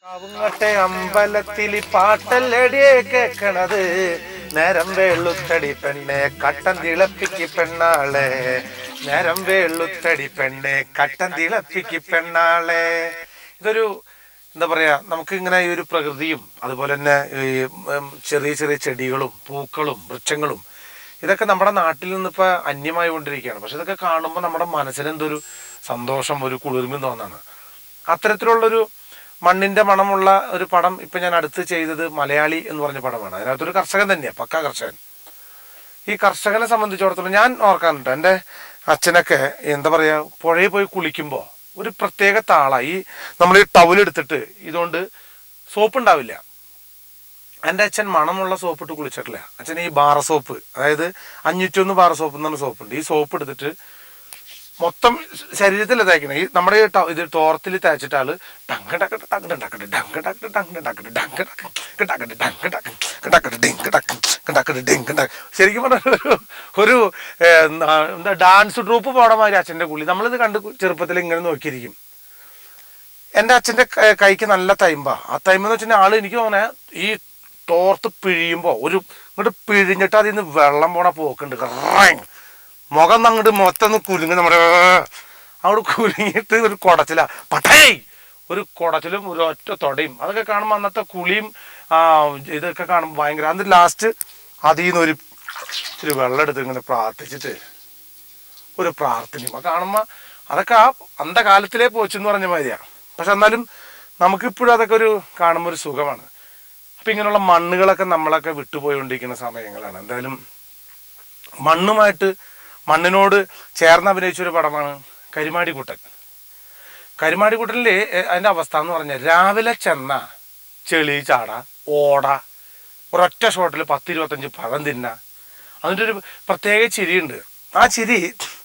കാവുങ്ങട്ടെ അമ്പലത്തിൽ പാട്ടല്ലടിയെ കേക്കണത് നേരം വേളുത്തടി പെണ്ണെ കട്ടൻ തിളപ്പിക്ക് പെണ്ണാളെ നേരം വേളുത്തടി പെണ്ണെ കട്ടൻ തിളപ്പിക്ക് പെണ്ണാളെ ഇതൊരു എന്താ പറയാ നമുക്ക് ഇങ്ങനെ ഈ ഒരു പ്രകൃതിയും അതുപോലെ തന്നെ ഈ ഉം, ചെറിയ ചെറിയ ചെടികളും പൂക്കളും വൃക്ഷങ്ങളും ഇതൊക്കെ നമ്മുടെ നാട്ടിൽ നിന്ന് ഇപ്പൊ അന്യമായി കൊണ്ടിരിക്കുകയാണ് പക്ഷെ ഇതൊക്കെ കാണുമ്പോൾ നമ്മുടെ മനസ്സിന് എന്തൊരു സന്തോഷം ഒരു കുളിർമയും തോന്നാണ് അത്തരത്തിലുള്ളൊരു മണ്ണിന്റെ മണമുള്ള ഒരു പടം ഇപ്പൊ ഞാൻ അടുത്ത് ചെയ്തത് മലയാളി എന്ന് പറഞ്ഞ പടമാണ് അതിനകത്തൊരു കർഷകൻ തന്നെയാണ് പക്കാ കർഷകൻ ഈ കർഷകനെ സംബന്ധിച്ചിടത്തോളം ഞാൻ ഓർക്കാറുണ്ട് എൻ്റെ അച്ഛനൊക്കെ എന്താ പറയാ പുഴയിൽ പോയി കുളിക്കുമ്പോൾ ഒരു പ്രത്യേക താള ഈ നമ്മൾ ഈ ടവലെടുത്തിട്ട് ഇതുകൊണ്ട് സോപ്പ് ഉണ്ടാവില്ല എൻ്റെ അച്ഛൻ മണമുള്ള സോപ്പ് ഇട്ട് കുളിച്ചിട്ടില്ല അച്ഛൻ ഈ ബാറ സോപ്പ് അതായത് അഞ്ഞൂറ്റൊന്ന് ബാറ സോപ്പ് എന്ന് പറഞ്ഞ സോപ്പുണ്ട് ഈ സോപ്പ് എടുത്തിട്ട് മൊത്തം ശരീരത്തിൽ തേക്കണം ഈ നമ്മുടെ ഈ ട- ഇത് തോർത്തിൽ തേച്ചിട്ട് ആള് ടങ്ക് ടക്കട്ട് ടങ്ക് ടക്കട്ട് ഡങ്ക് ടക്കട്ട് ടങ്ക് ടക്കട്ട് ഡങ്ക് ടക്കട്ട് ടക്കട്ട് ഡങ്ക് ടക്കട്ട് ടക്കട്ട് ഡിങ്ക് ടക്ക് ടക്കട്ട് ഡിങ്ക് ടക്ക് ശരിക്കും പറഞ്ഞാൽ ഒരു ഒരു ഏ, എന്താ എന്താ ഡാൻസ് ട്രൂപ്പ് പോണ മാതിരി അച്ഛൻ്റെ കുളി നമ്മളിത് കണ്ട് ചെറുപ്പത്തിൽ ഇങ്ങനെ നോക്കിയിരിക്കും എൻ്റെ അച്ഛൻ്റെ ക- കൈക്ക് നല്ല തൈമ്പ ആ തൈമ്പ് എന്ന് വെച്ചാൽ ആള് എനിക്ക് തോന്നണേ ഈ തോർത്ത് പിഴിയുമ്പോൾ ഒരു ഇങ്ങോട്ട് പിഴിഞ്ഞിട്ട് അതിൽ നിന്ന് വെള്ളം പോണ പോക്കുണ്ട് കറങ്. മുഖം അങ്ങോട്ട് മൊത്തം ഒന്ന് കുലുങ്ങി നമ്മുടെ അവിടെ കുലുങ്ങിയിട്ട് ഒരു കുടച്ചില പട്ടേ ഒരു കുടച്ചിലും ഒരു ഒറ്റ തൊടയും അതൊക്കെ കാണുമ്പോൾ അന്നത്തെ കുളിയും ആ ഇതൊക്കെ കാണുമ്പോൾ ഭയങ്കര അത് ലാസ്റ്റ് അതിൽ നിന്ന് ഒരു ഇച്ചിരി വെള്ളം എടുത്ത് ഇങ്ങനെ പ്രാർത്ഥിച്ചിട്ട് ഒരു പ്രാർത്ഥനയും അത് കാണുമ്പോൾ അതൊക്കെ ആ അന്ത കാലത്തിലേ പോച്ചെന്ന് പറഞ്ഞ മാതിരിയാ പക്ഷെ എന്നാലും നമുക്കിപ്പോഴും അതൊക്കെ ഒരു കാണുമ്പോൾ ഒരു സുഖമാണ് അപ്പം ഇങ്ങനെയുള്ള മണ്ണുകളൊക്കെ നമ്മളൊക്കെ വിട്ടുപോയിക്കൊണ്ടിരിക്കുന്ന സമയങ്ങളാണ് എന്തായാലും മണ്ണുമായിട്ട് മണ്ണിനോട് ചേർന്ന് അഭിനയിച്ച ഒരു പടമാണ് കരിമാടിക്കുട്ടൻ കരിമാടിക്കുട്ടനിൽ അതിൻ്റെ അവസ്ഥ എന്ന് പറഞ്ഞാൽ രാവിലെ ചെന്ന ചെളി ചാട ഓട ഒരൊറ്റ ഷോട്ടിൽ പത്ത് ഇരുപത്തഞ്ച് പഴം തിന്ന അതിൻ്റെ ഒരു പ്രത്യേക ചിരിയുണ്ട് ആ ചിരി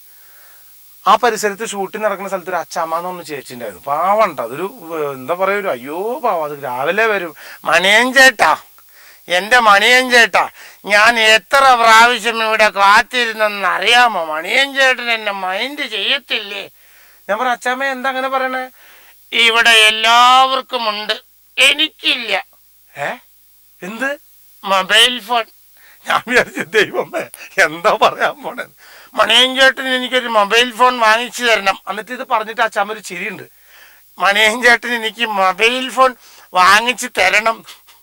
ആ പരിസരത്ത് ഷൂട്ടിംഗ് നടക്കുന്ന സ്ഥലത്ത് ഒരു അച്ചാമ്മ എന്ന് പറഞ്ഞ ചേച്ചി ഉണ്ടായിരുന്നു പാവണ്ട അതൊരു ഏർ, എന്താ പറയുക ഒരു അയ്യോ പാവം അത് രാവിലെ വരും മണിയൻ ചേട്ടാ എൻ്റെ മണിയൻ ചേട്ടാ ഞാൻ എത്ര പ്രാവശ്യം ഇവിടെ കാത്തിരുന്നെന്ന് അറിയാമോ മണിയൻ ചേട്ടൻ എന്നെ മൈൻഡ് ചെയ്യത്തില്ലേ ഞാൻ പറഞ്ഞു അച്ചാമ്മ എന്താ അങ്ങനെ പറയണേ ഇവിടെ എല്ലാവർക്കും ഉണ്ട് എനിക്കില്ല ഏ എന്ത് മൊബൈൽ ഫോൺ ഞാൻ വിചാരിച്ചു ദൈവമേ എന്താ പറയാൻ പോണേ മണിയൻ ചേട്ടൻ എനിക്കൊരു മൊബൈൽ ഫോൺ വാങ്ങിച്ചു തരണം എന്നിട്ട് ഇത് പറഞ്ഞിട്ട് അച്ഛാമ്മ ഒരു ചിരിയുണ്ട് മണിയൻ ചേട്ടൻ എനിക്ക് മൊബൈൽ ഫോൺ വാങ്ങിച്ചു തരണം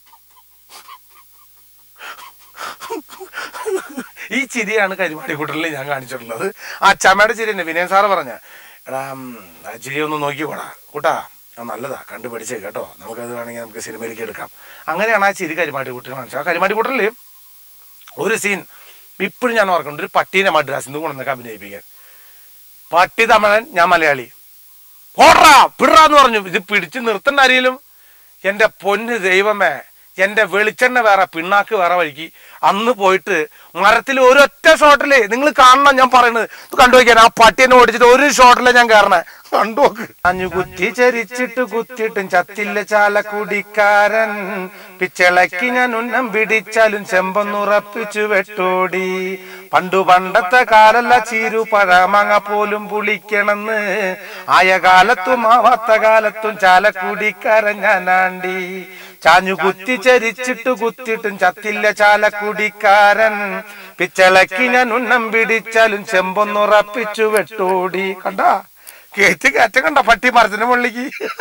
ഈ ചിരിയാണ് കരിമാടിക്കൂട്ടലിൽ ഞാൻ കാണിച്ചിട്ടുള്ളത് ആ അച്ചാമ്മയുടെ ചിരി തന്നെ വിനയൻ സാറ് പറഞ്ഞ എടാ ഉം, ആ ചിരി ഒന്ന് നോക്കിക്കോടാ കൂട്ടാ ആ നല്ലതാ കണ്ടുപിടിച്ചേ കേട്ടോ നമുക്കത് വേണമെങ്കിൽ നമുക്ക് സിനിമയിലേക്ക് എടുക്കാം അങ്ങനെയാണ് ആ ചിരി കരിമാടിക്കൂട്ടൽ കാണിച്ചത് ആ കരിമാടിക്കൂട്ടലിൽ ഒരു സീൻ ഇപ്പോഴും ഞാൻ ഓർക്കുന്നുണ്ട് ഒരു പട്ടീനെ മദ്രാസിൽ നിന്ന് കൊണ്ടുവന്നൊക്കെ അഭിനയിപ്പിക്കാൻ പട്ടി തമിഴൻ ഞാൻ മലയാളി ഓടാ പിടാന്ന് പറഞ്ഞു ഇത് പിടിച്ച് നിർത്തേണ്ട ആരെങ്കിലും എൻ്റെ പൊന്ന് ദൈവമേ എൻ്റെ വെളിച്ചെണ്ണ വേറെ പിണ്ണാക്ക് വേറെ വഴിക്ക് അന്ന് പോയിട്ട് മരത്തിൽ ഒരൊറ്റ ഷോട്ടില് നിങ്ങൾ കാണണം ഞാൻ പറയുന്നത് ഇത് കണ്ടു നോക്കിയാൽ ആ പട്ടിയെ ഓടിച്ചിട്ട് ഒരു ഷോട്ടിലെ ഞാൻ കയറണേ കണ്ടു നോക്ക് അഞ്ഞു കുത്തി ചരിച്ചിട്ട് കുത്തിയിട്ടും ചത്തില്ല ചാല കുടിക്കാരൻ പിച്ചളക്കി ഞാൻ ഉന്നം പിടിച്ചാലും ചെമ്പൊന്നുറപ്പിച്ചു വെട്ടോടി പണ്ടു പണ്ടത്തെ കാലല്ല ചീരു പഴമങ്ങ പോലും പുളിക്കണമെന്ന് ആയ കാലത്തും ആവാത്ത കാലത്തും ചാലക്കുടിക്കാരൻ ഞാനാണ്ടി ചാഞ്ഞു കുത്തി ചരിച്ചിട്ട് കുത്തിയിട്ടും ചത്തില്ല ചാലക്കുടിക്കാരൻ പിച്ചളക്കി ഞാൻ ഉന്നം പിടിച്ചാലും ചെമ്പൊന്നുറപ്പിച്ചു വെട്ടോടി കണ്ട കേറ്റ് കയറ്റം കണ്ട പട്ടി മരത്തിന്റെ മുകളിലേക്ക്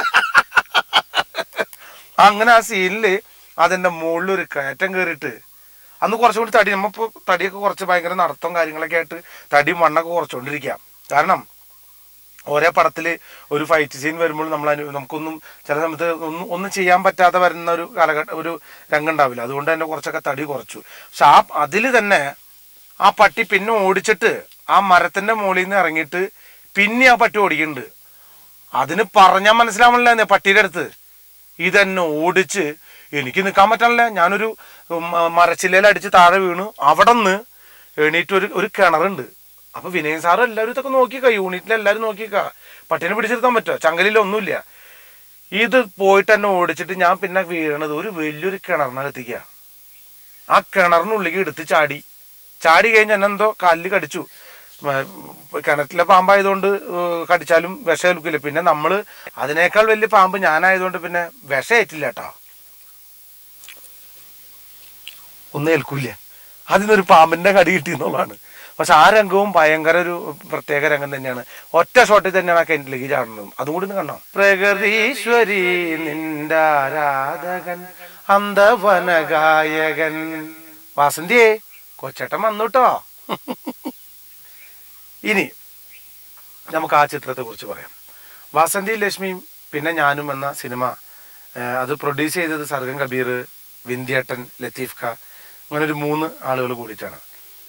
അങ്ങനെ ആ സീനില് അതിന്റെ മുകളിൽ ഒരു കയറ്റം കയറിയിട്ട് അന്ന് കുറച്ചും കൂടി തടി നമ്മപ്പോ തടിയൊക്കെ കുറച്ച് ഭയങ്കര നടത്തം കാര്യങ്ങളൊക്കെ ആയിട്ട് തടിയും മണ്ണൊക്കെ കുറച്ചുകൊണ്ടിരിക്കാം കാരണം ഓരോ പടത്തിൽ ഒരു ഫൈറ്റ് സീൻ വരുമ്പോൾ നമ്മൾ അനു- നമുക്കൊന്നും ചില സമയത്ത് ഒന്നും ഒന്നും ചെയ്യാൻ പറ്റാതെ വരുന്ന ഒരു കാലഘട്ട ഒരു രംഗം ഉണ്ടാവില്ല അതുകൊണ്ട് തന്നെ കുറച്ചൊക്കെ തടി കുറച്ചു പക്ഷെ ആ അതിൽ തന്നെ ആ പട്ടി പിന്നെ ഓടിച്ചിട്ട് ആ മരത്തിന്റെ മുകളിൽ നിന്ന് ഇറങ്ങിയിട്ട് പിന്നെ ആ പട്ടി ഓടിക്കുന്നുണ്ട് അതിന് പറഞ്ഞാൽ മനസ്സിലാവണില്ല പട്ടിയുടെ അടുത്ത് ഇതെന്നെ ഓടിച്ച് എനിക്ക് നിൽക്കാൻ പറ്റണില്ല ഞാനൊരു മ- മരച്ചില്ലയിൽ അടിച്ച് താഴെ വീണു അവിടെ നിന്ന് എണീറ്റ് ഒരു ഒരു കിണറുണ്ട് അപ്പൊ വിനയൻ സാറ് എല്ലാവരും ഇതൊക്കെ നോക്കിക്ക യൂണിറ്റിൽ എല്ലാവരും നോക്കിക്ക പട്ടീനെ പിടിച്ചെടുക്കാൻ പറ്റുമോ ചങ്കലിൽ ഒന്നുമില്ല ഇത് പോയിട്ട് എന്നെ ഓടിച്ചിട്ട് ഞാൻ പിന്നെ വീഴണത് ഒരു വലിയൊരു കിണറിനകത്തേക്കാ ആ കിണറിനുള്ളിലേക്ക് എടുത്ത് ചാടി ചാടി കഴിഞ്ഞ് എന്നെ എന്തോ കല്ല് കടിച്ചു മ- കിണറ്റിലെ പാമ്പായതുകൊണ്ട് ഏഹ്, കടിച്ചാലും വിഷം ഏൽക്കില്ല പിന്നെ നമ്മൾ അതിനേക്കാൾ വലിയ പാമ്പ് ഞാനായതുകൊണ്ട് പിന്നെ വിഷം ഏറ്റില്ല കേട്ടോ ഒന്നും ഏൽക്കൂല അതിനൊരു പാമ്പിന്റെ കടി കിട്ടി എന്നുള്ളതാണ് പക്ഷെ ആ രംഗവും ഭയങ്കര ഒരു പ്രത്യേക രംഗം തന്നെയാണ് ഒറ്റ ഷോട്ടിൽ തന്നെയാണ് ആ കിണറ്റിലേക്ക് ചാടുന്നത് അതും കൂടി ഒന്ന് കണ്ടോ പ്രകൃതീശ്വരി നിന്റെ ആരാധകൻ അന്തവന ഗായകൻ വാസന്തിയേ കൊച്ചേട്ടൻ വന്നുട്ടോ ഇനി നമുക്ക് ആ ചിത്രത്തെ കുറിച്ച് പറയാം വാസന്തി ലക്ഷ്മിയും പിന്നെ ഞാനും എന്ന സിനിമ ആ, അത് പ്രൊഡ്യൂസ് ചെയ്തത് സർഗം കബീർ വിന്ധ്യേട്ടൻ ലത്തീഫ് ഖ അങ്ങനെ ഒരു മൂന്ന് ആളുകൾ കൂടിയിട്ടാണ്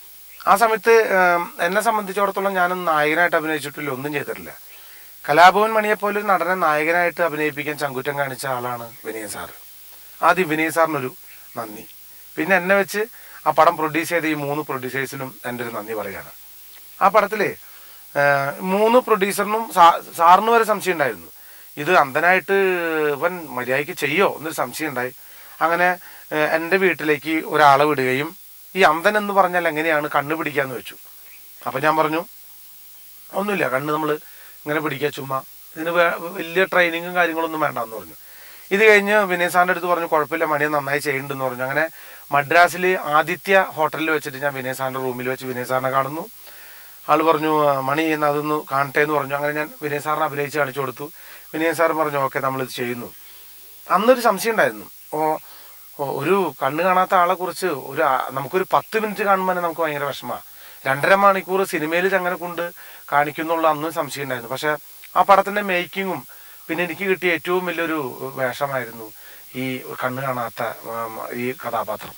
ആ സമയത്ത് ആ, എന്നെ സംബന്ധിച്ചിടത്തോളം ഞാനൊന്നും നായകനായിട്ട് അഭിനയിച്ചിട്ടില്ല ഒന്നും ചെയ്തിട്ടില്ല കലാഭവൻ മണിയെപ്പോലെ ഒരു നടനെ നായകനായിട്ട് അഭിനയിപ്പിക്കാൻ ചങ്കുറ്റം കാണിച്ച ആളാണ് വിനയൻ സാറ് ആദ്യം വിനയൻ സാറിനൊരു നന്ദി പിന്നെ എന്നെ വെച്ച് ആ പടം പ്രൊഡ്യൂസ് ചെയ്ത ഈ മൂന്ന് പ്രൊഡ്യൂസേഴ്സിനും എൻ്റെ ഒരു നന്ദി പറയുകയാണ് ആ പടത്തിലെ ആ, മൂന്ന് പ്രൊഡ്യൂസറിനും സാ- സാറിന് വരെ സംശയം ഉണ്ടായിരുന്നു ഇത് അന്ധനായിട്ട് ഇവൻ മര്യാദയ്ക്ക് ചെയ്യോ എന്നൊരു സംശയം ഉണ്ടായി അങ്ങനെ ആ, എൻ്റെ വീട്ടിലേക്ക് ഒരാളെ വിടുകയും ഈ അന്ധൻ എന്ന് പറഞ്ഞാൽ എങ്ങനെയാണ് കണ്ണ് പിടിക്കാന്ന് വെച്ചു അപ്പം ഞാൻ പറഞ്ഞു ഒന്നുമില്ല കണ്ണ് നമ്മൾ ഇങ്ങനെ പിടിക്കുക ചുമ്മാ ഇതിന് വേ- വലിയ ട്രെയിനിങ്ങും കാര്യങ്ങളൊന്നും വേണ്ടെന്ന് പറഞ്ഞു ഇത് കഴിഞ്ഞ് വിനയ് സാറിൻ്റെ അടുത്ത് പറഞ്ഞു കുഴപ്പമില്ല മണിയെ നന്നായി ചെയ്യുന്നുണ്ടെന്ന് പറഞ്ഞു അങ്ങനെ മദ്രാസിൽ ആദിത്യ ഹോട്ടലിൽ വെച്ചിട്ട് ഞാൻ വിനയ് സാറിൻ്റെ റൂമിൽ വെച്ച് വിനയ് സാറിനെ കാണുന്നു ആൾ പറഞ്ഞു "ആ, മണി എന്ന് അതൊന്ന് കാണട്ടെ എന്ന് പറഞ്ഞു അങ്ങനെ ഞാൻ വിനയ് സാറിനെ അഭിനയിച്ച് കാണിച്ചു കൊടുത്തു വിനയ് സാർ പറഞ്ഞു ഓക്കെ നമ്മളിത് ചെയ്യുന്നു അന്നൊരു സംശയം ഉണ്ടായിരുന്നു ഓ ഓ, ഒരു കണ്ണ് കാണാത്ത ആളെ കുറിച്ച് ഒരു ആ- നമുക്കൊരു പത്ത് മിനിറ്റ് കാണുമ്പോൾ തന്നെ നമുക്ക് ഭയങ്കര വിഷമമാണ് രണ്ടര മണിക്കൂർ സിനിമയിൽ അങ്ങനെ കൊണ്ട് കാണിക്കുന്നുള്ള അന്നും സംശയം ഉണ്ടായിരുന്നു പക്ഷെ ആ പടത്തിന്റെ മേക്കിങ്ങും പിന്നെ എനിക്ക് കിട്ടിയ ഏറ്റവും വലിയൊരു വേഷമായിരുന്നു ഈ കണ്ണ് കാണാത്ത ഉം, ഈ കഥാപാത്രം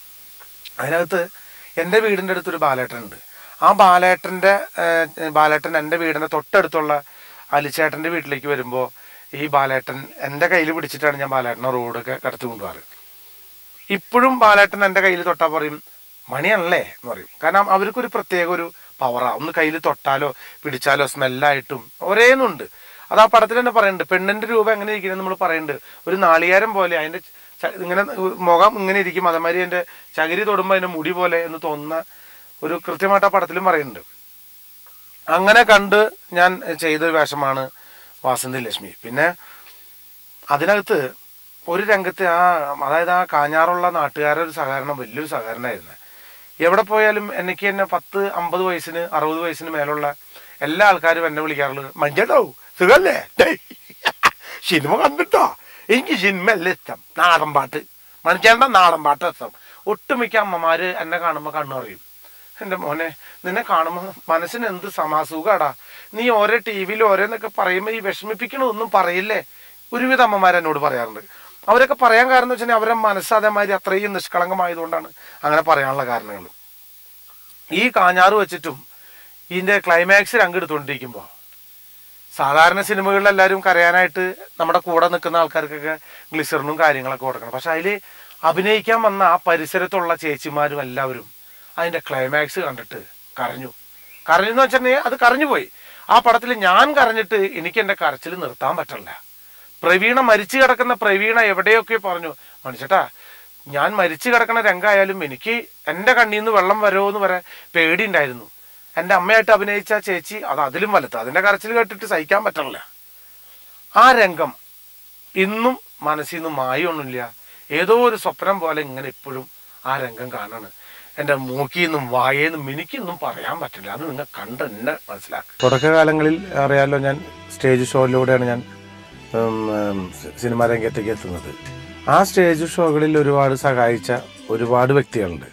അതിനകത്ത് എൻ്റെ വീടിൻ്റെ അടുത്തൊരു ബാലേട്ടൻ ഉണ്ട് ആ ബാലേട്ടൻ്റെ ഏഹ്, ബാലേട്ടൻ എൻ്റെ വീടിൻ്റെ തൊട്ടടുത്തുള്ള അലിച്ചേട്ടൻ്റെ വീട്ടിലേക്ക് വരുമ്പോൾ ഈ ബാലേട്ടൻ എൻ്റെ കയ്യിൽ പിടിച്ചിട്ടാണ് ഞാൻ ബാലേട്ടനെ റോഡൊക്കെ കടത്തി കൊണ്ടുപോകാറ് ഇപ്പോഴും ബാലേട്ടൻ എൻ്റെ കയ്യിൽ തൊട്ടാൽ പറയും മണിയാണല്ലേ എന്ന് പറയും കാരണം അവർക്കൊരു പ്രത്യേക ഒരു പവറാ ഒന്ന് കയ്യിൽ തൊട്ടാലോ പിടിച്ചാലോ സ്മെല്ലായിട്ടും ഒരേന്നുണ്ട് അത് ആ പടത്തിൽ തന്നെ പറയുന്നുണ്ട് പെണ്ണിന്റെ രൂപം എങ്ങനെ ഇരിക്കുന്നത് നമ്മൾ പറയുന്നുണ്ട് ഒരു നാളികേരം പോലെ അതിന്റെ ച- ഇങ്ങനെ മുഖം ഇങ്ങനെ ഇരിക്കും അതേമാതിരി അതിന്റെ ചകിരി തൊടുമ്പോൾ അതിന്റെ മുടി പോലെ എന്ന് തോന്നുന്ന ഒരു കൃത്യമായിട്ട് ആ പടത്തിലും പറയുന്നുണ്ട് അങ്ങനെ കണ്ട് ഞാൻ ചെയ്ത ഒരു വേഷമാണ് വാസന്തി ലക്ഷ്മി പിന്നെ അതിനകത്ത് ഒരു രംഗത്ത് ആ അതായത് ആ കാഞ്ഞാറുള്ള നാട്ടുകാരുടെ ഒരു സഹകരണം വലിയൊരു സഹകരണമായിരുന്നു എവിടെ പോയാലും എനിക്ക് തന്നെ പത്ത് അമ്പത് വയസ്സിന് അറുപത് വയസ്സിന് മേലുള്ള എല്ലാ ആൾക്കാരും എന്നെ വിളിക്കാറുള്ളത് മഞ്ചേട്ടോ സുഖല്ലേ ഡേയ്, സിനിമ കണ്ടിട്ടോ എനിക്ക് സിനിമയല്ല ഇഷ്ടം നാടൻ പാട്ട് മനുഷ്യന്റെ നാടൻ പാട്ട് ഇഷ്ടം ഒട്ടുമിക്ക അമ്മമാര് എന്നെ കാണുമ്പോൾ കണ്ണു അറിയും എൻ്റെ മോനെ നിന്നെ കാണുമ്പോൾ മനസ്സിന് എന്ത് സമാസുഖാടാ നീ ഓരോ ടി വിയിൽ ഓരോന്നൊക്കെ പറയുമ്പോൾ ഈ വിഷമിപ്പിക്കണതൊന്നും പറയില്ലേ ഒരുവിധ അമ്മമാർ എന്നോട് പറയാറുണ്ട് അവരൊക്കെ പറയാൻ കാരണം എന്ന് വെച്ചാൽ അവരുടെ മനസ്സ് അതേമാതിരി അത്രയും നിഷ്കളങ്കമായതുകൊണ്ടാണ് അങ്ങനെ പറയാനുള്ള കാരണങ്ങൾ ഈ കാഞ്ഞാറ് വെച്ചിട്ടും ഇതിന്റെ ക്ലൈമാക്സ് രംഗെടുത്തുകൊണ്ടിരിക്കുമ്പോൾ സാധാരണ സിനിമകളിൽ എല്ലാവരും കരയാനായിട്ട് നമ്മുടെ കൂടെ നിൽക്കുന്ന ആൾക്കാർക്കൊക്കെ ഗ്ലിസറിനും കാര്യങ്ങളൊക്കെ കൊടുക്കണം പക്ഷെ അതിൽ അഭിനയിക്കാൻ വന്ന ആ പരിസരത്തുള്ള ചേച്ചിമാരും എല്ലാവരും അതിന്റെ ക്ലൈമാക്സ് കണ്ടിട്ട് കരഞ്ഞു കരഞ്ഞു എന്ന് വെച്ചിട്ടുണ്ടെങ്കിൽ അത് കരഞ്ഞു പോയി ആ പടത്തിൽ ഞാൻ കരഞ്ഞിട്ട് എനിക്ക് എൻ്റെ കരച്ചിൽ നിർത്താൻ പറ്റില്ല പ്രവീണ മരിച്ചു കിടക്കുന്ന പ്രവീണ എവിടെയൊക്കെ പറഞ്ഞു മനുഷ്യട്ടാ ഞാൻ മരിച്ചു കിടക്കുന്ന രംഗമായാലും എനിക്ക് എൻ്റെ കണ്ണിൽ നിന്ന് വെള്ളം വരുമോ എന്ന് വരെ പേടിയുണ്ടായിരുന്നു എൻ്റെ അമ്മയായിട്ട് അഭിനയിച്ച ചേച്ചി അത് അതിലും വലുത് അതിൻ്റെ കരച്ചിൽ കേട്ടിട്ട് സഹിക്കാൻ പറ്റില്ല ആ രംഗം ഇന്നും മനസ്സിൽ നിന്ന് മായൊന്നുമില്ല ഏതോ ഒരു സ്വപ്നം പോലെ ഇങ്ങനെ ഇപ്പോഴും ആ രംഗം കാണാണ് എൻ്റെ മൂക്കിൽ നിന്നും വായയിൽ നിന്നും എനിക്കൊന്നും പറയാൻ പറ്റില്ല അത് നിങ്ങൾ കണ്ട് എന്നെ മനസ്സിലാക്കുക തുടക്കകാലങ്ങളിൽ അറിയാലോ ഞാൻ സ്റ്റേജ് ഷോയിലൂടെയാണ് ഞാൻ ഉം, ഉം, സി- സിനിമാ രംഗത്തേക്ക് എത്തുന്നത് ആ സ്റ്റേജ് ഷോകളിൽ ഒരുപാട് സഹായിച്ച ഒരുപാട് വ്യക്തികളുണ്ട്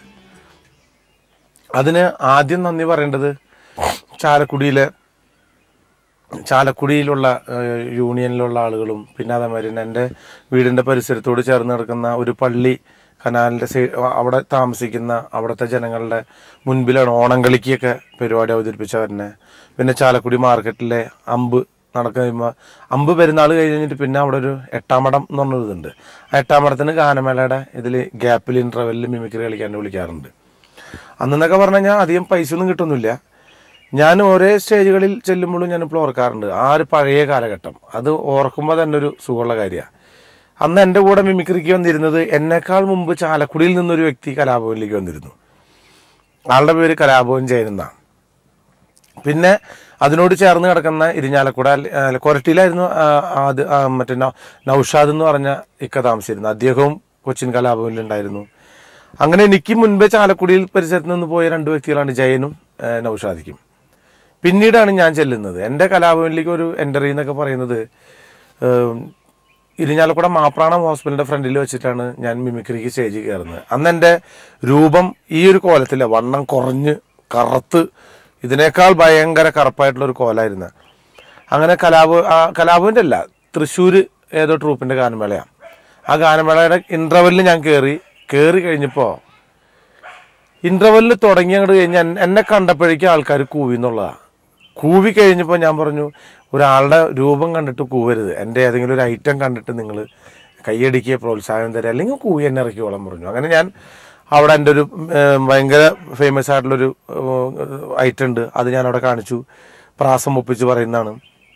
അതിന് ആദ്യം നന്ദി പറയേണ്ടത് ചാലക്കുടിയിലെ ചാലക്കുടിയിലുള്ള ഏഹ്, യൂണിയനിലുള്ള ആളുകളും പിന്നെ അതേമാതിരി തന്നെ എൻ്റെ വീടിൻ്റെ പരിസരത്തോട് ചേർന്ന് കിടക്കുന്ന ഒരു പള്ളി കനാലിൻ്റെ സൈ അവിടെ താമസിക്കുന്ന അവിടുത്തെ ജനങ്ങളുടെ മുൻപിലാണ് ഓണം കളിക്കൊക്കെ പരിപാടി അവതരിപ്പിച്ചവരനെ പിന്നെ ചാലക്കുടി മാർക്കറ്റിലെ അമ്പ് നടക്കുമ്പോൾ അമ്പ് പെരുന്നാൾ കഴിഞ്ഞിട്ട് പിന്നെ അവിടെ ഒരു എട്ടാമടം എന്ന് പറഞ്ഞൊരു ഇതുണ്ട് ആ എട്ടാമടത്തിന് ഗാനമേളയുടെ ഇതിൽ ഗ്യാപ്പിൽ ഇൻ്റർവെല്ലിൽ മിമിക്രി കളിക്കാൻ വിളിക്കാറുണ്ട് അന്നെന്നൊക്കെ പറഞ്ഞു കഴിഞ്ഞാൽ അധികം പൈസ ഒന്നും കിട്ടുന്നില്ല ഞാൻ ഓരോ സ്റ്റേജുകളിൽ ചെല്ലുമ്പോഴും ഞാനിപ്പോൾ ഓർക്കാറുണ്ട് ആ ഒരു പഴയ കാലഘട്ടം അത് ഓർക്കുമ്പോൾ തന്നെ ഒരു സുഖമുള്ള കാര്യമാണ് അന്ന് എൻ്റെ കൂടെ മിമിക്രിക്ക് വന്നിരുന്നത് എന്നേക്കാൾ മുമ്പ് ചാലക്കുടിയിൽ നിന്നൊരു വ്യക്തി കലാഭവനിലേക്ക് വന്നിരുന്നു ആളുടെ പേര് കലാഭവൻ ജയൻ എന്നാണ് പിന്നെ അതിനോട് ചേർന്ന് കിടക്കുന്ന ഇരിഞ്ഞാലക്കുട അല്ല- അല്ല, കൊരട്ടിയിലായിരുന്നു ആ, അത് ആ, മറ്റേ നൗ- നൗഷാദ് എന്ന് പറഞ്ഞ ഇക്ക താമസിച്ചിരുന്നു അദ്ദേഹവും കൊച്ചിൻ കലാഭവനിലുണ്ടായിരുന്നു അങ്ങനെ എനിക്ക് മുൻപേ ചാലക്കുടിയിൽ പരിസരത്ത് നിന്ന് പോയ രണ്ട് വ്യക്തികളാണ് ജയനും ആ, നൗഷാദിക്കും പിന്നീടാണ് ഞാൻ ചെല്ലുന്നത് എൻ്റെ കലാഭവനിലേക്ക് ഒരു എൻ്റർ എന്നൊക്കെ പറയുന്നത് ഏം, ഇരിഞ്ഞാലക്കുട മാപ്രാണം ഹോസ്പിറ്റലിൻ്റെ ഫ്രണ്ടിൽ വെച്ചിട്ടാണ് ഞാൻ മിമിക്രിക്ക് സ്റ്റേജിൽ കയറുന്നത് അന്ന് എൻ്റെ രൂപം ഈ ഒരു കോലത്തില്ല വണ്ണം കുറഞ്ഞ് കറുത്ത് ഇതിനേക്കാൾ ഭയങ്കര കറുപ്പായിട്ടുള്ള ഒരു കോലായിരുന്നു അങ്ങനെ കലാഭ ആ കലാഭവൻ്റെ അല്ല തൃശ്ശൂർ ഏതോ ട്രൂപ്പിൻ്റെ ഗാനമേളയാണ് ആ ഗാനമേളയുടെ ഇൻ്റർവെല്ലിൽ ഞാൻ കയറി കയറി കഴിഞ്ഞപ്പോൾ ഇന്റർവെല്ലിൽ തുടങ്ങി അങ്ങോട്ട് കഴിഞ്ഞാൽ എന്നെ കണ്ടപ്പോഴേക്കും ആൾക്കാർ കൂവി എന്നുള്ളതാണ് കൂവി കഴിഞ്ഞപ്പോൾ ഞാൻ പറഞ്ഞു ഒരാളുടെ രൂപം കണ്ടിട്ട് കൂവരുത് എൻ്റെ ഏതെങ്കിലും ഒരു ഐറ്റം കണ്ടിട്ട് നിങ്ങൾ കൈയടിക്കുക പ്രോത്സാഹനം തരിക അല്ലെങ്കിൽ കൂവി എന്നെ ഇറക്കിക്കോളാൻ പറഞ്ഞു അങ്ങനെ ഞാൻ അവിടെ എൻ്റെ ഒരു ഏർ, ഭയങ്കര ഫേമസ് ആയിട്ടുള്ളൊരു ഐറ്റം ഉണ്ട് അത് ഞാൻ അവിടെ കാണിച്ചു പ്രാസം ഒപ്പിച്ച് പറയുന്നതാണ്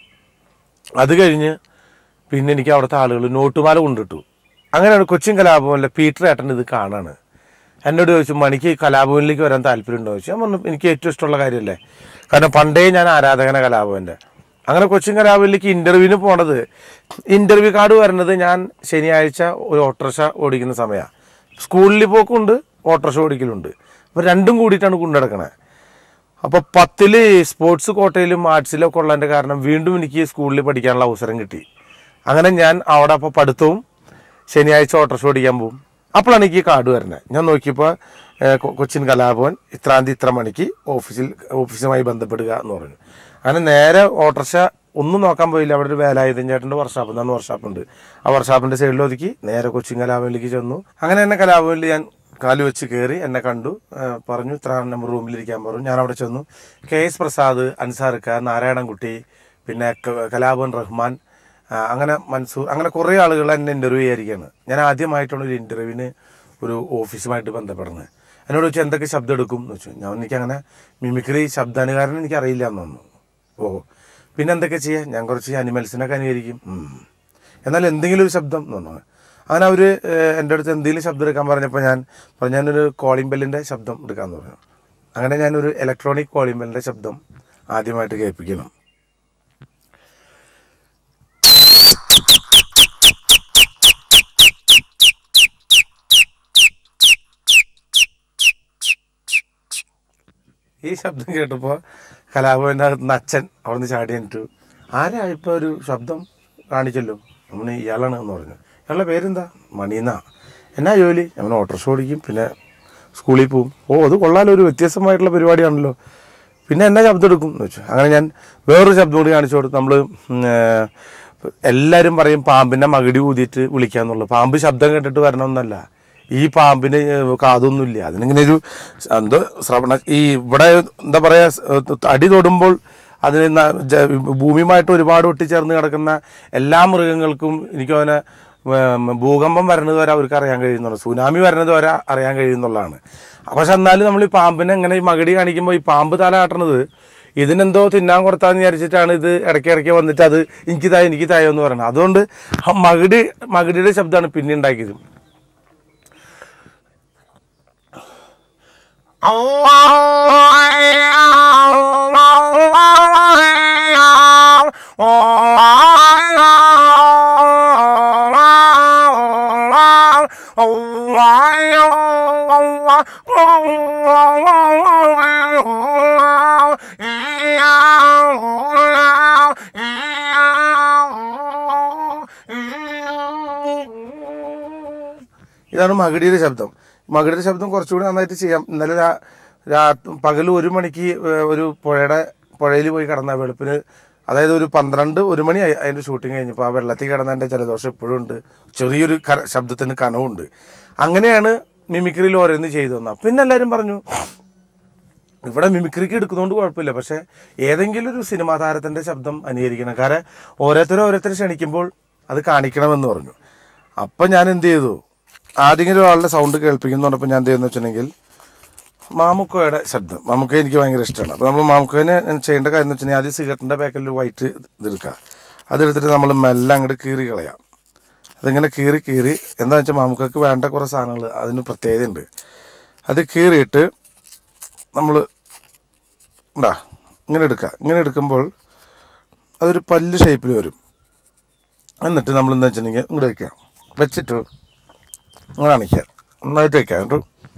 അത് കഴിഞ്ഞ് പിന്നെ എനിക്ക് അവിടുത്തെ ആളുകൾ നോട്ടുമാല കൊണ്ടിട്ടു അങ്ങനെയാണ് കൊച്ചിൻ കലാഭവനിലെ പീറ്റർ ഏട്ടൻ ഇത് കാണാണ് എന്നോട് ചോദിച്ചു മണിക്ക് കലാഭവനിലേക്ക് വരാൻ താല്പര്യമുണ്ടോ ചോദിച്ചു ഞാൻ പറഞ്ഞു എനിക്ക് ഏറ്റവും ഇഷ്ടമുള്ള കാര്യമല്ലേ കാരണം പണ്ടേ ഞാൻ ആരാധകന കലാഭവൻ്റെ അങ്ങനെ കൊച്ചിൻ കലാഭവനിലേക്ക് ഇൻ്റർവ്യൂവിന് പോണത് ഇൻ്റർവ്യൂ കാർഡ് വരുന്നത് ഞാൻ ശനിയാഴ്ച ഒരു ഓട്ടോറിക്ഷ ഓടിക്കുന്ന സമയമാണ് സ്കൂളിൽ പോക്കുണ്ട് ഓട്ടോറിക്ഷ ഓടിക്കലുണ്ട് അപ്പോൾ രണ്ടും കൂടിയിട്ടാണ് കൊണ്ടുനടക്കണേ അപ്പോൾ പത്തില് സ്പോർട്സ് കോട്ടയിലും ആർട്സിലും ഒക്കെ ഉള്ളതിൻ്റെ കാരണം വീണ്ടും എനിക്ക് സ്കൂളിൽ പഠിക്കാനുള്ള അവസരം കിട്ടി അങ്ങനെ ഞാൻ അവിടെ അപ്പോൾ പഠിത്തവും ശനിയാഴ്ച ഓട്ടോറിക്ഷ ഓടിക്കാൻ പോകും അപ്പോഴാണ് എനിക്ക് ഈ കാർഡ് വരുന്നത് ഞാൻ നോക്കിയപ്പോൾ ഏഹ്, കൊ- കൊച്ചിൻ കലാഭവൻ ഇത്രാം തീയതി ഇത്ര മണിക്ക് ഓഫീസിൽ ഓഫീസുമായി ബന്ധപ്പെടുക എന്ന് പറഞ്ഞു അങ്ങനെ നേരെ ഓട്ടോറിക്ഷ ഒന്നും നോക്കാൻ പോയില്ല അവിടെ ഒരു വേലായുധൻ ചേട്ടൻ്റെ വർഷാപ്പ് എന്നാണ് വർഷാപ്പ് ഉണ്ട് ആ വർഷാപ്പിൻ്റെ സൈഡിൽ ഒതുക്കി നേരെ കൊച്ചിൻ കലാഭവനിലേക്ക് ചെന്നു അങ്ങനെ എന്നെ കലാഭവനിൽ ഞാൻ കാല് വെച്ച് കയറി എന്നെ കണ്ടു ആ, പറഞ്ഞു ഇത്ര നമ്പർ റൂമിലിരിക്കാൻ പറഞ്ഞു ഞാൻ അവിടെ ചെന്നു കെ എസ് പ്രസാദ് അൻസാർക്ക നാരായണൻകുട്ടി പിന്നെ ക- കലാഭവൻ റഹ്മാൻ ആ, അങ്ങനെ മൻസൂർ അങ്ങനെ കുറേ ആളുകൾ എന്നെ ഇൻ്റർവ്യൂ ചെയ്യാതിരിക്കുകയാണ് ഞാൻ ആദ്യമായിട്ടാണ് ഒരു ഇൻ്റർവ്യൂവിന് ഒരു ഓഫീസുമായിട്ട് ബന്ധപ്പെടുന്നത് എന്നോട് ചോദിച്ചു എന്തൊക്കെ ശബ്ദം എടുക്കും എന്ന് വെച്ചു ഞാൻ എനിക്കങ്ങനെ മിമിക്രി ശബ്ദാനുകാരൻ എനിക്ക് അറിയില്ല എന്ന് തോന്നുന്നു ഓ പിന്നെ എന്തൊക്കെ ചെയ്യാം ഞാൻ കുറച്ച് അനിമൽസിനൊക്കെ അനുകരിക്കും ഉം. എന്നാൽ എന്തെങ്കിലും ഒരു ശബ്ദം എന്ന് പറഞ്ഞു അങ്ങനെ അവർ എൻ്റെ അടുത്ത് എന്തെങ്കിലും ശബ്ദം എടുക്കാൻ പറഞ്ഞപ്പോൾ ഞാൻ പറഞ്ഞു ഞാനൊരു കോളിംഗ് ബെല്ലിൻ്റെ ശബ്ദം എടുക്കാമെന്ന് പറഞ്ഞു അങ്ങനെ ഞാനൊരു ഇലക്ട്രോണിക് കോളിംഗ് ബെല്ലിൻ്റെ ശബ്ദം ആദ്യമായിട്ട് കേൾപ്പിക്കണം ഈ ശബ്ദം കേട്ടപ്പോൾ കലാഭവൻ്റെ അകത്തുനിന്ന് അച്ഛൻ അവിടെ നിന്ന് ചാടി എന്നിട്ട് ആരാ ഇപ്പോൾ ഒരു ശബ്ദം കാണിച്ചല്ലോ നമ്മൾ ഇയാളാണ് എന്ന് പറഞ്ഞു ഇയാളുടെ പേരെന്താ മണീന്നാ എന്നാ ജോലി നമ്മൾ ഓട്ടോറിക്ഷ ഓടിക്കും പിന്നെ സ്കൂളിൽ പോവും ഓ അത് കൊള്ളാലോ ഒരു വ്യത്യസ്തമായിട്ടുള്ള പരിപാടിയാണല്ലോ പിന്നെ എന്നാ ശബ്ദം എടുക്കും എന്ന് വെച്ചു അങ്ങനെ ഞാൻ വേറൊരു ശബ്ദം കൂടി കാണിച്ചു കൊടുത്തു നമ്മൾ എല്ലാവരും പറയും പാമ്പിനെ മകിടി ഊതിയിട്ട് വിളിക്കാന്നുള്ളു പാമ്പ് ശബ്ദം കേട്ടിട്ട് വരണമെന്നല്ല ഈ പാമ്പിന് കാതൊന്നുമില്ല അതിനിങ്ങനെ ഒരു എന്തോ ശ്രവണ ഈ ഇവിടെ എന്താ പറയാ സ് അടി തൊടുമ്പോൾ അതിന് ന- ജ- ഭൂമിയുമായിട്ട് ഒരുപാട് ഒട്ടിച്ചേർന്ന് കിടക്കുന്ന എല്ലാ മൃഗങ്ങൾക്കും എനിക്ക് അവനെ ഭൂകമ്പം വരുന്നത് വരെ അവർക്ക് അറിയാൻ കഴിയുന്നുള്ളൂ സുനാമി വരുന്നത് വരെ അറിയാൻ കഴിയുന്നുള്ളതാണ് പക്ഷെ എന്നാലും നമ്മൾ ഈ പാമ്പിനെ ഇങ്ങനെ ഈ മകിടി കാണിക്കുമ്പോൾ ഈ പാമ്പ് തല കാട്ടണത് ഇതിനെന്തോ തിന്നാൻ കൊടുത്താന്ന് വിചാരിച്ചിട്ടാണ് ഇത് ഇടയ്ക്ക് ഇടയ്ക്ക് വന്നിട്ട് അത് എനിക്ക് തായോ എനിക്ക് തായോ എന്ന് പറയുന്നത് അതുകൊണ്ട് ആ മകിടി മകിടിയുടെ ശബ്ദമാണ് പിന്നെ ഉണ്ടാക്കിയത് ഇതാണ് മകിടിയുടെ ശബ്ദം മകിടിയുടെ ശബ്ദം കുറച്ചുകൂടി നന്നായിട്ട് ചെയ്യാം ഇന്നലെ രാ രാ പകൽ ഒരു മണിക്ക് ഏഹ്, ഒരു പുഴയുടെ പുഴയിൽ പോയി കിടന്ന വെളുപ്പിന് അതായത് ഒരു പന്ത്രണ്ട് ഒരു മണി ആയി അതിൻ്റെ ഷൂട്ടിങ് കഴിഞ്ഞപ്പോൾ ആ വെള്ളത്തിൽ കിടന്നതിൻ്റെ ജലദോഷം ഇപ്പോഴും ഉണ്ട് ചെറിയൊരു കര ശബ്ദത്തിന് കനവുണ്ട് അങ്ങനെയാണ് മിമിക്രിയിൽ ഓരോന്ന് ചെയ്തു തന്നത് പിന്നെ എല്ലാവരും പറഞ്ഞു ഇവിടെ മിമിക്രിക്ക് എടുക്കുന്നതുകൊണ്ട് കുഴപ്പമില്ല പക്ഷേ ഏതെങ്കിലും ഒരു സിനിമാ താരത്തിൻ്റെ ശബ്ദം അനുകരിക്കണം കാരണം ഓരോരുത്തരും ഓരോരുത്തരെ ക്ഷണിക്കുമ്പോൾ അത് കാണിക്കണമെന്ന് പറഞ്ഞു അപ്പം ഞാൻ എന്ത് ചെയ്തു ആദ്യം ഒരാളുടെ സൗണ്ട് കേൾപ്പിക്കുന്നു പറഞ്ഞപ്പോൾ ഞാൻ എന്ത് ചെയ്യുന്നു വെച്ചിട്ടുണ്ടെങ്കിൽ മാമുക്കോയുടെ ശബ്ദം മാമുക്ക എനിക്ക് ഭയങ്കര ഇഷ്ടമാണ് അപ്പോൾ നമ്മൾ മാമുക്കോനെ ചെയ്യേണ്ട കാര്യം എന്ന് വെച്ചിട്ടുണ്ടെങ്കിൽ ആദ്യം സിഗരറ്റിൻ്റെ പാക്കിൽ ഒരു വൈറ്റ് ഇതെടുക്കുക അതെടുത്തിട്ട് നമ്മൾ മെല്ലെ അങ്ങോട്ട് കീറി കളയാം അതിങ്ങനെ കീറി കീറി എന്താണെന്ന് വെച്ചാൽ മാമുക്കക്ക് വേണ്ട കുറേ സാധനങ്ങൾ അതിന് പ്രത്യേകതയുണ്ട് അത് കീറിയിട്ട് നമ്മൾ ഉണ്ടാ ഇങ്ങനെ എടുക്കുക ഇങ്ങനെ എടുക്കുമ്പോൾ അതൊരു പല്ല് ഷേപ്പിൽ വരും എന്നിട്ട് നമ്മൾ എന്താ വെച്ചിട്ടുണ്ടെങ്കിൽ ഇങ്ങോട്ട് വയ്ക്കുക വെച്ചിട്ട് ഇങ്ങനെ കാണിക്കുക നന്നായിട്ട് വയ്ക്കുക എന്നിട്ട്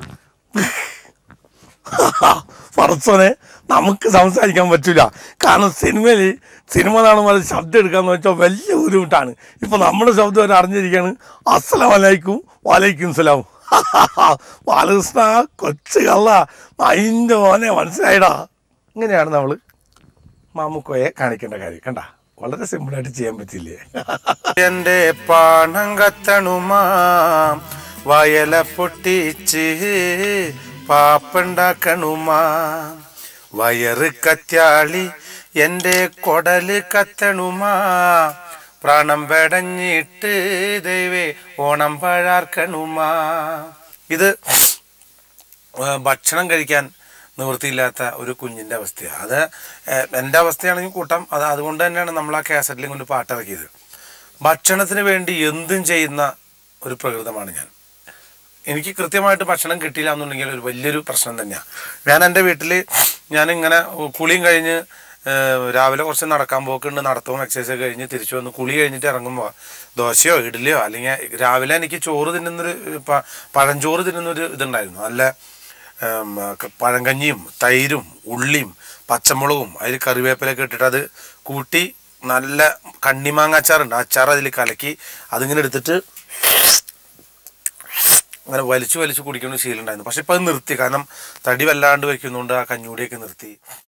പറച്ചോനെ നമുക്ക് സംസാരിക്കാൻ പറ്റില്ല കാരണം സിനിമയിൽ സിനിമ കാണുമ്പോൾ ശബ്ദം എടുക്കാന്ന് വെച്ചാൽ വലിയ ബുദ്ധിമുട്ടാണ് ഇപ്പം നമ്മുടെ ശബ്ദം അവർ അറിഞ്ഞിരിക്കുകയാണ് അസ്സലാം വലൈക്കും വാലൈക്കും സലാം ബാലകൃഷ്ണ കൊച്ചു കള്ള അതിൻ്റെ മോനെ മനസ്സിലായിടാ ഇങ്ങനെയാണ് നമ്മൾ മാമുക്കോയെ കാണിക്കേണ്ട കാര്യം കണ്ട വളരെ സിമ്പിളായിട്ട് ചെയ്യാൻ പറ്റില്ലേ എന്റെ പാണം കത്തണുമാ വയല പൊട്ടിച്ച് പാപ്പുണ്ടാക്കണുമാ വയറ് കത്യാളി എന്റെ കൊടല് കത്തണുമാ പ്രാണം വെടഞ്ഞിട്ട് ദൈവേ ഓണം പഴാർക്കണുമാ ഇത് ഏഹ് ഭക്ഷണം കഴിക്കാൻ നിവൃത്തിയില്ലാത്ത ഒരു കുഞ്ഞിൻ്റെ അവസ്ഥയാണ് അത് ഏഹ് എൻ്റെ അവസ്ഥയാണെങ്കിൽ കൂട്ടാം അത് അതുകൊണ്ട് തന്നെയാണ് നമ്മൾ ആ കാസറ്റിലും കൊണ്ട് പാട്ടിറക്കിയത് ഭക്ഷണത്തിന് വേണ്ടി എന്തും ചെയ്യുന്ന ഒരു പ്രകൃതമാണ് ഞാൻ എനിക്ക് കൃത്യമായിട്ട് ഭക്ഷണം കിട്ടിയില്ല എന്നുണ്ടെങ്കിൽ ഒരു വലിയൊരു പ്രശ്നം തന്നെയാണ് ഞാൻ എൻ്റെ വീട്ടിൽ ഞാനിങ്ങനെ കുളിയും കഴിഞ്ഞ് ഏഹ്, രാവിലെ കുറച്ച് നടക്കാൻ പോക്കുണ്ട് നടത്തവും എക്സസൈസ് കഴിഞ്ഞ് തിരിച്ചു വന്ന് കുളി കഴിഞ്ഞിട്ട് ഇറങ്ങുമ്പോൾ ദോശയോ ഇഡ്ഡലിയോ അല്ലെങ്കിൽ രാവിലെ എനിക്ക് ചോറ് തിന്നുന്നൊരു പ- പഴഞ്ചോറ് തിന്നുന്നൊരു ഇതുണ്ടായിരുന്നു നല്ല ഉം, ക- പഴങ്കഞ്ഞിയും തൈരും ഉള്ളിയും പച്ചമുളകും അതിൽ കറിവേപ്പിലൊക്കെ ഇട്ടിട്ട് അത് കൂട്ടി നല്ല കണ്ണിമാങ്ങ അച്ചാറുണ്ട് ആ അച്ചാർ അതിൽ കലക്കി അതിങ്ങനെ എടുത്തിട്ട് അങ്ങനെ വലിച്ചു വലിച്ചു കുടിക്കുന്ന ശീലം ഉണ്ടായിരുന്നു പക്ഷെ ഇപ്പം അത് നിർത്തി കാരണം തടി വല്ലാണ്ട് വയ്ക്കുന്നുണ്ട് ആ കഞ്ഞൂടിയൊക്കെ നിർത്തി